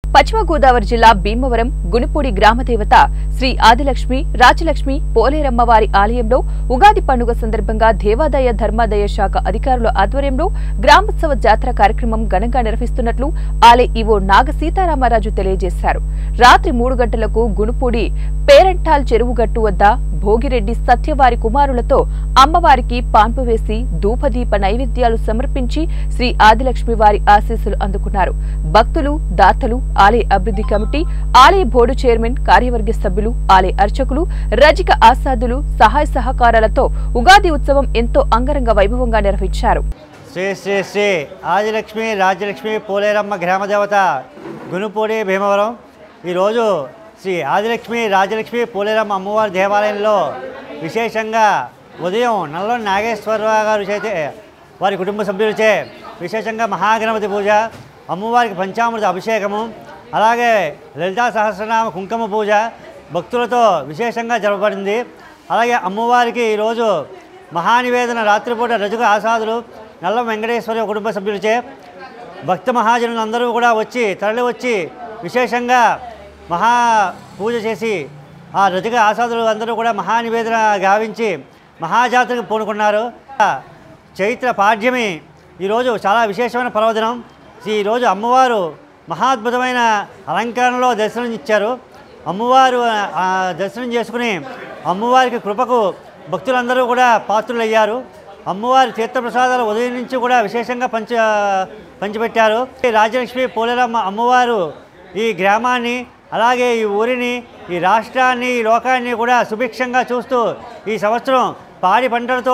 పశ్చిమ గోదావరి జిల్లా భీమవరం గునిపూడి గ్రామదేవత శ్రీ ఆదిలక్ష్మి రాజలక్ష్మి పోలేరమ్మ వారి ఆలయంలో ఉగాది పండుగ సందర్భంగా దేవాదాయ ధర్మాదాయ శాఖ అధికారుల ఆధ్వర్యంలో గ్రామోత్సవ జాతర కార్యక్రమం ఘనంగా నిర్వహిస్తున్నట్లు ఆలయ ఈవో నాగ సీతారామరాజు తెలియజేశారు రాత్రి మూడు గంటలకు గునుపూడి పేరంటాల్ చెరువు గట్టు వద్ద భోగిరెడ్డి సత్యవారి కుమారులతో అమ్మవారికి పాన్పు వేసి ధూపదీప నైవేద్యాలు సమర్పించి శ్రీ ఆదిలక్ష్మి వారి ఆశీస్సులు అందుకున్నారు భక్తులు దాతలు ఆలయ అభివృద్ధి కమిటీ ఆలయ బోర్డు చైర్మన్ కార్యవర్గ సభ్యులు ఆలయ అర్చకులు రజిక ఆసాదులు సహాయ సహకారాలతో ఉగాది ఉత్సవం ఎంతో అంగరంగ వైభవంగా నిర్వహించారు శ్రీ శ్రీ శ్రీ ఆదిలక్ష్మి రాజ్యలక్ష్మి పోలేరమ్మ గ్రామదేవత గునుపూడి భీమవరం ఈరోజు శ్రీ ఆదిలక్ష్మి రాజలక్ష్మి పోలేరమ్మ అమ్మవారి దేవాలయంలో విశేషంగా ఉదయం నల్లని నాగేశ్వరరావు గారు చేతే వారి కుటుంబ సభ్యులచే విశేషంగా మహాగణపతి పూజ అమ్మవారికి పంచామృత అభిషేకము అలాగే లలితా సహస్రనామ కుంకుమ పూజ భక్తులతో విశేషంగా జరపబడింది అలాగే అమ్మవారికి ఈరోజు మహానివేదన రాత్రిపూట రజుక ఆసాదులు నల్ల వెంకటేశ్వర కుటుంబ సభ్యులచే భక్త మహాజనులు అందరూ కూడా వచ్చి తరలి వచ్చి విశేషంగా మహా పూజ చేసి ఆ రజక ఆసాదులు అందరూ కూడా మహానివేదన గావించి మహాజాతరకు పూనుకున్నారు చైత్ర పాడ్యమి ఈరోజు చాలా విశేషమైన పర్వదినం ఈరోజు అమ్మవారు మహాద్భుతమైన అలంకరణలో దర్శనం ఇచ్చారు అమ్మవారు ఆ దర్శనం చేసుకుని అమ్మవారికి కృపకు భక్తులందరూ కూడా పాత్రులయ్యారు అమ్మవారి తీర్థప్రసాదాలు ఉదయం నుంచి కూడా విశేషంగా పంచ పంచిపెట్టారు ఈ రాజలక్ష్మి పోలేరమ్మ అమ్మవారు ఈ గ్రామాన్ని అలాగే ఈ ఊరిని ఈ రాష్ట్రాన్ని ఈ లోకాన్ని కూడా సుభిక్షంగా చూస్తూ ఈ సంవత్సరం పాడి పంటలతో